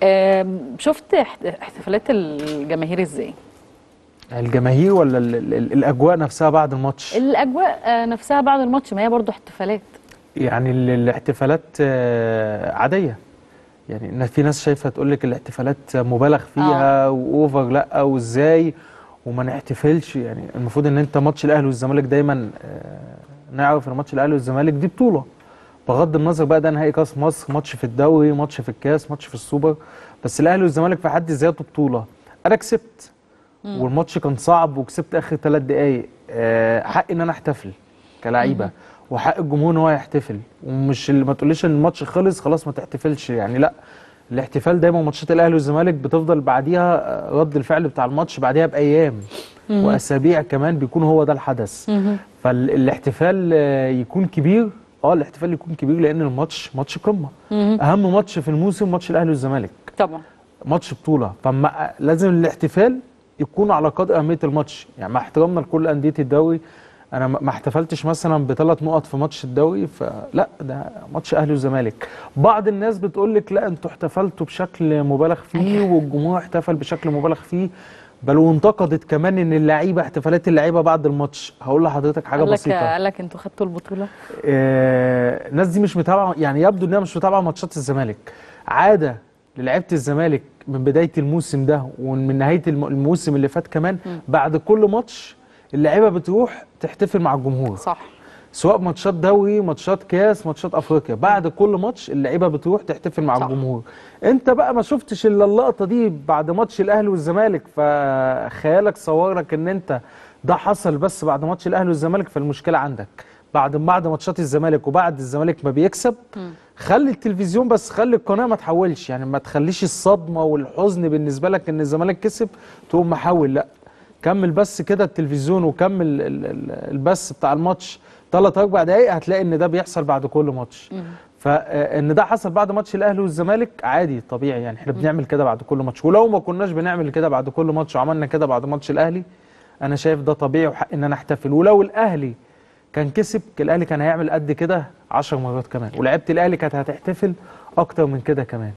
آم، شفت احت- احتفالات الجماهير ازاي الجماهير ولا ال ال ال الاجواء نفسها بعد الماتش الاجواء آه، نفسها بعد الماتش ما هي برضو احتفالات يعني ال- الاحتفالات آه، عاديه يعني إن في ناس شايفه تقول لك الاحتفالات مبالغ فيها واوفر لا وازاي وما نحتفلش يعني المفروض ان انت ماتش الاهلي والزمالك دايما آه، نعرف ان ماتش الاهلي والزمالك دي بطوله بغض النظر بقى ده نهائي كاس مصر ماتش في الدوري ماتش في الكاس ماتش في السوبر بس الاهلي والزمالك في حد ذاته بطوله انا كسبت والماتش كان صعب وكسبت اخر ثلاث دقايق آه، حقي ان انا احتفل كلعيبه وحق الجمهور ان هو يحتفل ومش اللي ما تقوليش ان الماتش خلص خلاص ما تحتفلش يعني لا الاحتفال دايما ماتشات الاهلي والزمالك بتفضل بعديها آه، رد الفعل بتاع الماتش بعديها بايام واسابيع كمان بيكون هو ده الحدث فالاحتفال آه، يكون كبير اه الاحتفال يكون كبير لان الماتش ماتش قمه اهم ماتش في الموسم ماتش الاهلي والزمالك طبعا ماتش بطوله فما لازم الاحتفال يكون على قدر اهميه الماتش يعني مع احترامنا لكل انديه الدوري انا ما ما احتفلتش مثلا بثلاث نقط في ماتش الدوري فلا ده ماتش اهلي وزمالك بعض الناس بتقول لك لا انتوا احتفلتوا بشكل مبالغ فيه والجمهور احتفل بشكل مبالغ فيه بل وانتقدت كمان ان اللعيبه احتفالات اللعيبه بعد الماتش هقول لحضرتك حاجه قال لك بسيطه قال لك انتوا خدتوا البطوله آه، الناس دي مش متابعه يعني يبدو انها مش متابعه ماتشات الزمالك عاده للعيبه الزمالك من بدايه الموسم ده ومن نهايه الم- الموسم اللي فات كمان بعد كل ماتش اللعيبه بتروح تحتفل مع الجمهور صح سواء ماتشات دوري ماتشات كاس ماتشات افريقيا بعد كل ماتش اللعيبه بتروح تحتفل مع صح. الجمهور انت بقى ما شفتش الا اللقطه دي بعد ماتش الاهلي والزمالك فخيالك صور لك ان انت ده حصل بس بعد ماتش الاهلي والزمالك فالمشكله عندك بعد بعد ماتشات الزمالك وبعد الزمالك ما بيكسب خلي التلفزيون بس خلي القناه ما تحولش يعني ما تخليش الصدمه والحزن بالنسبه لك ان الزمالك كسب تقوم محول لا كمل بس كده التلفزيون وكمل ال- ال- البث بتاع الماتش ثلاث اربع دقايق هتلاقي ان ده بيحصل بعد كل ماتش فان ده حصل بعد ماتش الاهلي والزمالك عادي طبيعي يعني احنا بنعمل كده بعد كل ماتش ولو ما كناش بنعمل كده بعد كل ماتش وعملنا كده بعد ماتش الاهلي انا شايف ده طبيعي وحق ان انا احتفل ولو الاهلي كان كسب الاهلي كان هيعمل قد كده 10 مرات كمان ولعيبه الاهلي كانت هتحتفل اكتر من كده كمان